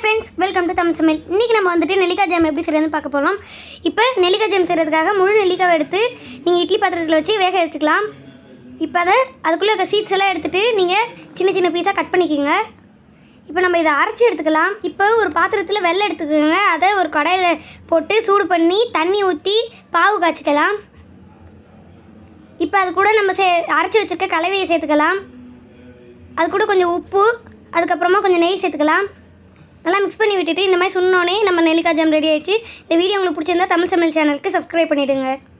friends welcome to Tamil சமையல் இன்றைக்கி நம்ம வந்துட்டு நெல்லிக்காய் ஜாம் எப்படி செய்யறதுன்னு பார்க்க போகிறோம் இப்போ நெல்லிக்காய் ஜாம் செய்கிறதுக்காக முழு நெல்லிக்காவை எடுத்து நீங்கள் இட்லி பாத்திரத்தில் வச்சு வேக வச்சுக்கலாம் இப்போ அதை அதுக்குள்ளே இருக்க சீட்ஸ் எல்லாம் எடுத்துகிட்டு நீங்கள் சின்ன சின்ன பீஸாக கட் பண்ணிக்கோங்க இப்போ நம்ம இதை அரைச்சி எடுத்துக்கலாம் இப்போ ஒரு பாத்திரத்தில் வெள்ளை எடுத்துக்கோங்க அதை ஒரு கடாயில் போட்டு சூடு பண்ணி தண்ணி ஊற்றி பாவு காய்ச்சிக்கலாம் இப்போ அது கூட நம்ம சே அரைச்சி வச்சுருக்க கலவையை சேர்த்துக்கலாம் அது கூட கொஞ்சம் உப்பு அதுக்கப்புறமா கொஞ்சம் நெய் சேர்த்துக்கலாம் நல்லா மிக்ஸ் பண்ணி விட்டுட்டு இந்த மாதிரி சுண்ணோனே நம்ம நெல்லிக்காய் ஜாம் ரெடி ஆயிடுச்சு இந்த வீடியோ உங்களுக்கு பிடிச்சிருந்தா தமிழ் சமையல் சேனலுக்கு சப்ஸ்கிரைப் பண்ணிவிடுங்க